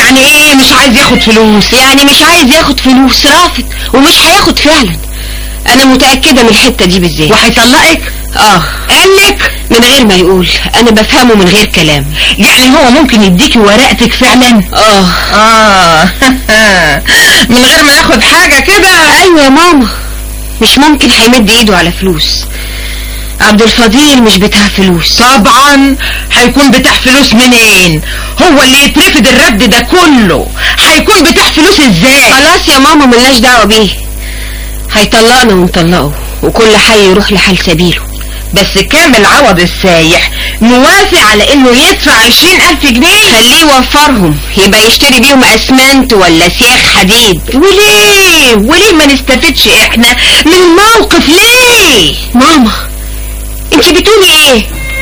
يعني ايه مش عايز ياخد فلوس يعني مش عايز ياخد فلوس رافض ومش هياخد فعلا انا متأكدة من الحتة دي بالذات وهيطلقك اه قالك من غير ما يقول انا بفهمه من غير كلام يعني هو ممكن يديكي ورقتك فعلا اه اه من غير ما ياخد حاجة كده ايوه يا ماما مش ممكن هيمد ايده على فلوس عبد الفضيل مش بتاع فلوس طبعا هيكون بتاع فلوس منين هو اللي يترفض الرفض ده كله هيكون بتاع فلوس ازاي خلاص يا ماما ملناش دعوة بيه هيطلقنا ونطلقه وكل حي يروح لحال سبيله بس كامل عوض السايح موافق على انه يدفع عشرين الف جنيه خليه يوفرهم يبقى يشتري بيهم اسمنت ولا سياخ حديد وليه وليه ما نستفدش احنا من الموقف ليه ماما انت بتقولي ايه